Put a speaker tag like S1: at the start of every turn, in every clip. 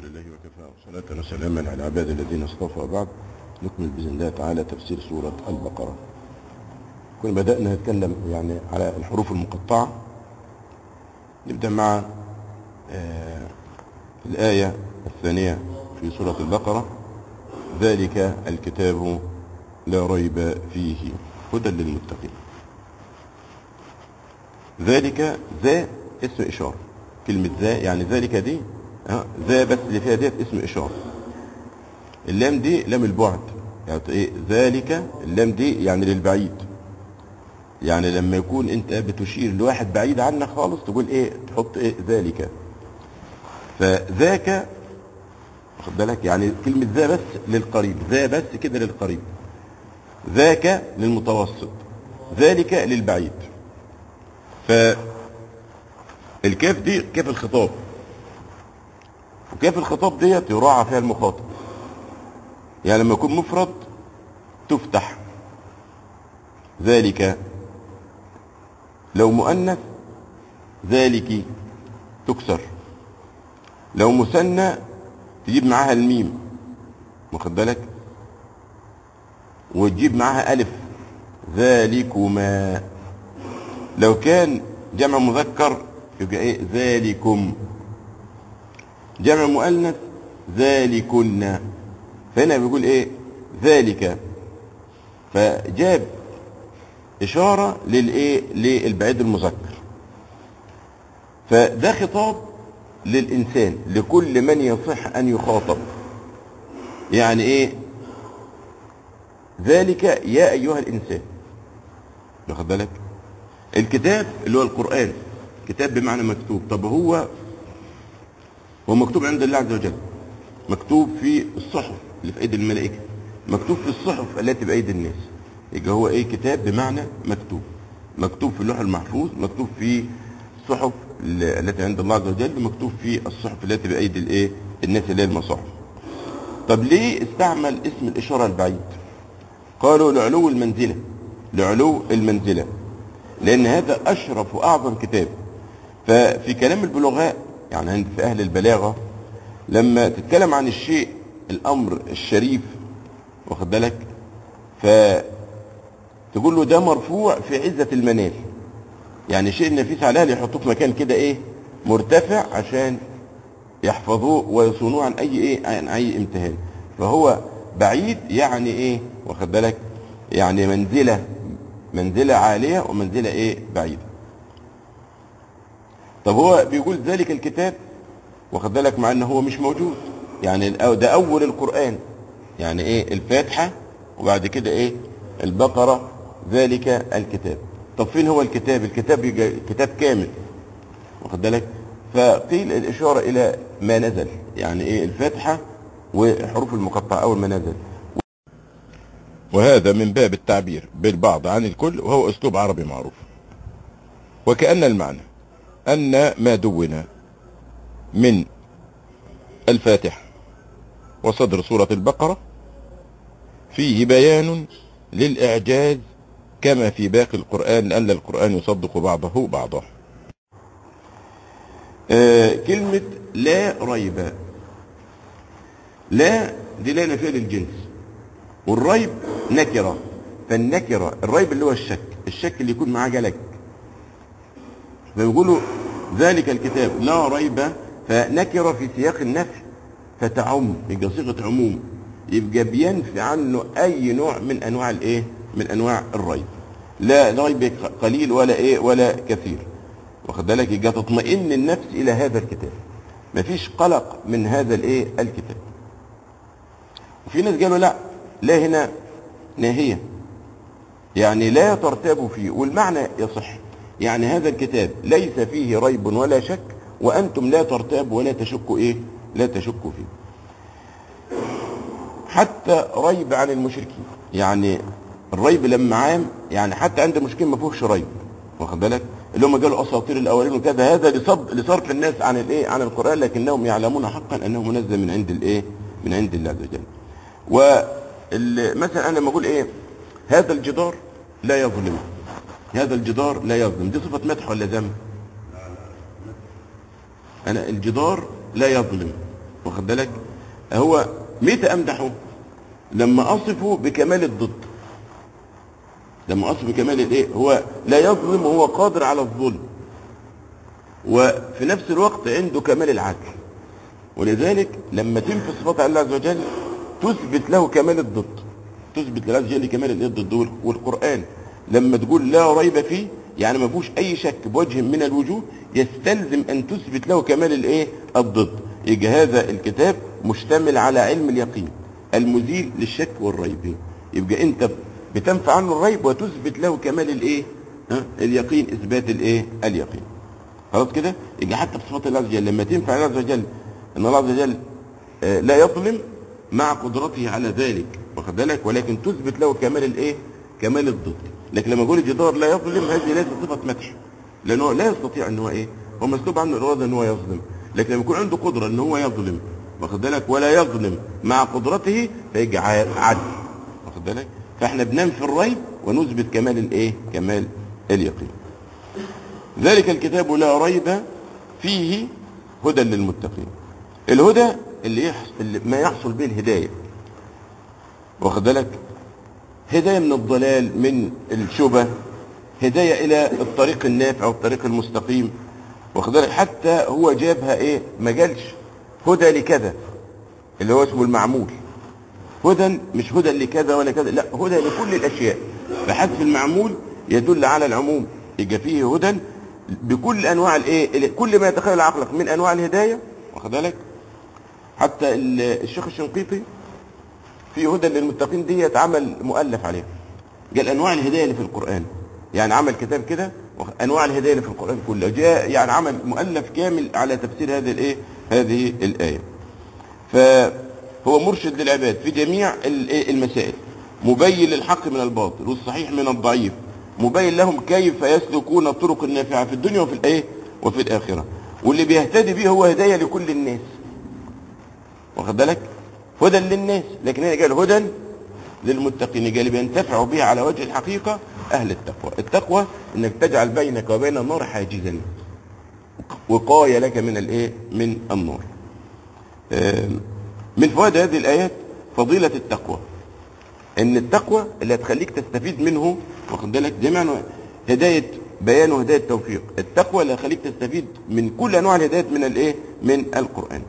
S1: لله وكفى وصلاة وسلاما على عباد الذين اصطفى بعد نكمل بإذن الله تعالى تفسير سورة البقرة كنا بدأنا نتكلم يعني على الحروف المقطعة نبدأ مع آه الآية الثانية في سورة البقرة ذلك الكتاب لا ريب فيه هدى للمتقين ذلك ذا اسم إشارة كلمة ذا يعني ذلك دي اه ذا بس اللي فيها ديت اسم إشارة اللام دي لام البعد يعني ايه ذلك اللام دي يعني للبعيد يعني لما يكون انت بتشير لواحد بعيد عنك خالص تقول ايه تحط ايه ذلك فذاك واخد بالك يعني كلمة ذا بس للقريب ذا بس كده للقريب ذاك للمتوسط ذلك للبعيد فالكاف دي كاف الخطاب وكاف الخطاب ديت يراعى فيها المخاطب يعني لما يكون مفرد تفتح ذلك لو مؤنث ذلك تكسر لو مثنى تجيب معاها الميم واخد بالك وتجيب معاها الف ذلكما لو كان جمع مذكر يبقى ايه ذلكم جمع مؤنث ذلكن فهنا بيقول ايه ذلك فجاب اشاره للايه للبعيد المذكر فده خطاب للانسان لكل من يصح ان يخاطب يعني ايه ذلك يا ايها الانسان واخد بالك الكتاب اللي هو القران كتاب بمعنى مكتوب طب هو هو مكتوب عند الله عز وجل مكتوب في الصحف اللي في ايدي الملائكه مكتوب في الصحف التي بايدي الناس يبقى هو ايه كتاب بمعنى مكتوب مكتوب في اللوح المحفوظ مكتوب في الصحف التي عند الله عز وجل مكتوب في الصحف التي بايدي الايه الناس اللي هي المصاحف طب ليه استعمل اسم الاشاره البعيد قالوا لعلو المنزله لعلو المنزله لان هذا اشرف واعظم كتاب ففي كلام البلغاء يعني عند في اهل البلاغه لما تتكلم عن الشيء الامر الشريف واخد بالك ف تقول له ده مرفوع في عزه المنال يعني شيء النفيس عليها يحطوه في مكان كده ايه مرتفع عشان يحفظوه ويصونوه عن اي ايه عن اي امتهان فهو بعيد يعني ايه واخد بالك يعني منزله منزله عاليه ومنزله ايه بعيده طب هو بيقول ذلك الكتاب واخد بالك مع ان هو مش موجود يعني ده اول القران يعني ايه الفاتحه وبعد كده ايه البقره ذلك الكتاب طب فين هو الكتاب الكتاب كتاب كامل واخد بالك فقيل الاشاره الى ما نزل يعني ايه الفاتحه وحروف المقطعه اول ما نزل وهذا من باب التعبير بالبعض عن الكل وهو اسلوب عربي معروف وكأن المعنى أن ما دون من الفاتحة وصدر سورة البقرة فيه بيان للإعجاز كما في باقي القرآن لأن القرآن يصدق بعضه بعضا آه كلمة لا ريب لا دي لا نفيها للجنس والريب نكرة فالنكرة الريب اللي هو الشك الشك اللي يكون معاه جلك فيقولوا ذلك الكتاب لا ريب فنكرة في سياق النفي فتعم يبقى صيغة عموم يبقى بينفي عنه أي نوع من أنواع الإيه؟ من أنواع الريب لا ريب قليل ولا إيه ولا كثير واخد بالك يبقى تطمئن النفس إلى هذا الكتاب مفيش قلق من هذا الإيه الكتاب وفي ناس قالوا لا لا هنا ناهية يعني لا ترتابوا فيه والمعنى يصح يعني هذا الكتاب ليس فيه ريب ولا شك وأنتم لا ترتابوا ولا تشكوا إيه لا تشكوا فيه حتى ريب عن المشركين يعني الريب لما عام يعني حتى عند المشركين ما فيهوش ريب واخد بالك اللي هم قالوا اساطير الاولين وكذا هذا لصد لصرف الناس عن الايه عن القران لكنهم يعلمون حقا انه منزل من عند الايه من عند الله عز وجل ومثلا انا لما اقول ايه هذا الجدار لا يظلم هذا الجدار لا يظلم دي صفه مدح ولا ذم انا الجدار لا يظلم واخد بالك هو متى امدحه لما اصفه بكمال الضد لما اصفه بكمال الايه هو لا يظلم وهو قادر على الظلم وفي نفس الوقت عنده كمال العدل ولذلك لما تنفي صفات الله عز وجل تثبت له كمال الضد تثبت لله عز وجل كمال الايه الضد والقران لما تقول لا ريب فيه يعني ما فيهوش اي شك بوجه من الوجوه يستلزم ان تثبت له كمال الايه الضد يجي هذا الكتاب مشتمل على علم اليقين المزيل للشك والريب يبقى انت بتنفع عنه الريب وتثبت له كمال الايه ها اليقين اثبات الايه اليقين خلاص كده يجي حتى في صفات الله عز وجل لما تنفع الله عز وجل ان الله عز وجل آه، لا يظلم مع قدرته على ذلك واخد بالك ولكن تثبت له كمال الايه كمال الضد لكن لما اقول الجدار لا يظلم هذه ليست صفه مدح لانه لا يستطيع ان هو ايه هو مسلوب عنه الاراده ان هو يظلم لكن لما يكون عنده قدره ان هو يظلم واخد بالك ولا يظلم مع قدرته فيجي عدل واخد بالك فاحنا بننفي الريب ونثبت كمال الايه كمال اليقين ذلك الكتاب لا ريب فيه هدى للمتقين الهدى اللي, يحصل اللي ما يحصل به الهدايه واخد بالك هدايه من الضلال من الشبه هدايه الى الطريق النافع والطريق المستقيم واخد بالك حتى هو جابها ايه ما قالش هدى لكذا اللي هو اسمه المعمول هدى مش هدى لكذا ولا كذا لا هدى لكل الاشياء فحذف المعمول يدل على العموم يبقى فيه هدى بكل انواع الايه كل ما يتخيل عقلك من انواع الهدايه واخد بالك حتى الشيخ الشنقيطي في هدى للمتقين ديت عمل مؤلف عليها قال انواع الهدايه اللي في القران يعني عمل كتاب كده انواع الهدايه اللي في القران كلها جاء يعني عمل مؤلف كامل على تفسير هذه الايه هذه الايه فهو مرشد للعباد في جميع المسائل مبين للحق من الباطل والصحيح من الضعيف مبين لهم كيف يسلكون الطرق النافعه في الدنيا وفي الايه وفي الاخره واللي بيهتدي به هو هدايه لكل الناس واخد بالك هدى للناس لكن هنا قال هدى للمتقين قال بينتفعوا به على وجه الحقيقه اهل التقوى التقوى انك تجعل بينك وبين النار حاجزا وقايه لك من الايه من النار من فوائد هذه الايات فضيله التقوى ان التقوى اللي هتخليك تستفيد منه واخد بالك دي معنى هدايه بيان وهدايه توفيق التقوى اللي هتخليك تستفيد من كل انواع الهدايات من الايه من القران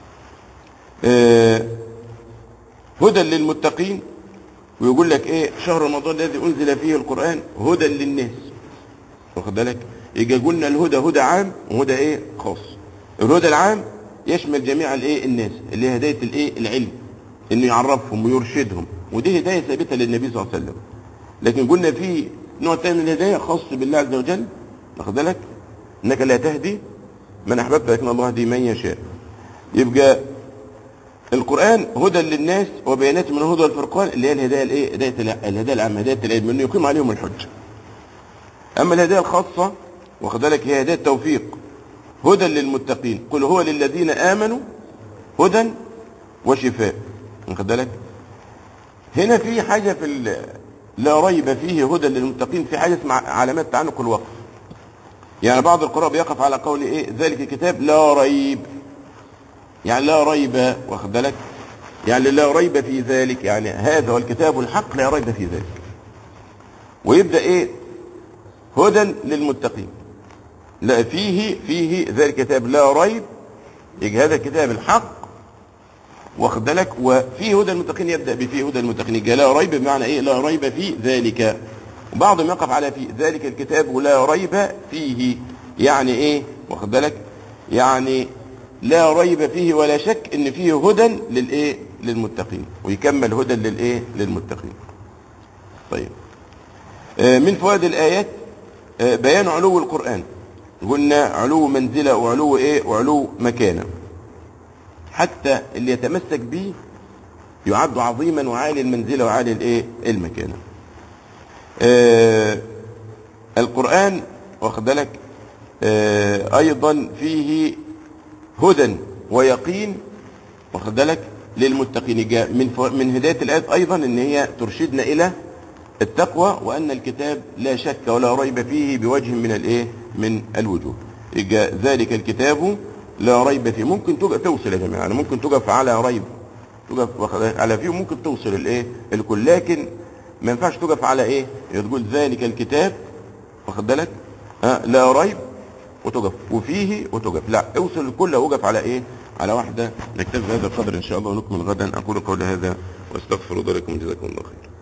S1: آه هدى للمتقين ويقول لك ايه شهر رمضان الذي انزل فيه القران هدى للناس واخد بالك يجي قلنا الهدى هدى عام وهدى ايه خاص الهدى العام يشمل جميع الايه الناس اللي هي هدايه الايه العلم انه يعرفهم ويرشدهم ودي هدايه ثابته للنبي صلى الله عليه وسلم لكن قلنا في نوع ثاني من الهدايه خاص بالله عز وجل واخد بالك انك لا تهدي من احببت لكن الله يهدي من يشاء يبقى القرآن هدى للناس وبيانات من الهدى والفرقان اللي هي الهداية الايه؟ هداية الهداية العامة هداية العلم انه يقيم عليهم الحجة. أما الهداية الخاصة واخد بالك هي هداية توفيق هدى للمتقين قل هو للذين آمنوا هدى وشفاء واخد بالك؟ هنا في حاجة في لا ريب فيه هدى للمتقين في حاجة اسمها علامات تعنق الوقف. يعني بعض القراء بيقف على قول ايه؟ ذلك الكتاب لا ريب يعني لا ريب واخد بالك يعني لا ريب في ذلك يعني هذا هو الكتاب الحق لا ريب في ذلك ويبدا ايه هدى للمتقين لا فيه فيه ذلك الكتاب لا ريب يجي هذا الكتاب الحق واخد بالك وفيه هدى المتقين يبدا بفيه هدى المتقين يجي لا ريب بمعنى ايه لا ريب في ذلك وبعضهم يقف على في ذلك الكتاب لا ريب فيه يعني ايه واخد بالك يعني لا ريب فيه ولا شك ان فيه هدى للايه للمتقين ويكمل هدى للايه للمتقين طيب آه من فوائد الايات آه بيان علو القران قلنا علو منزله وعلو ايه وعلو مكانه حتى اللي يتمسك به يعد عظيما وعالي المنزله وعالي الايه المكانه آه القران واخد بالك آه ايضا فيه هدى ويقين واخد بالك للمتقين جاء من فو... من هدايه الايات ايضا ان هي ترشدنا الى التقوى وان الكتاب لا شك ولا ريب فيه بوجه من الايه من الوجوه جاء ذلك الكتاب لا ريب فيه ممكن تقف توصل يا جماعه يعني ممكن تقف على ريب تقف واخد بالك على فيه وممكن توصل الايه الكل لكن ما ينفعش تقف على ايه تقول ذلك الكتاب واخد بالك ها لا ريب وتقف وفيه وتقف لا اوصل الكل وقف على ايه على واحده نكتفي بهذا القدر ان شاء الله ونكمل غدا اقول قولي هذا واستغفر الله لكم جزاكم الله خير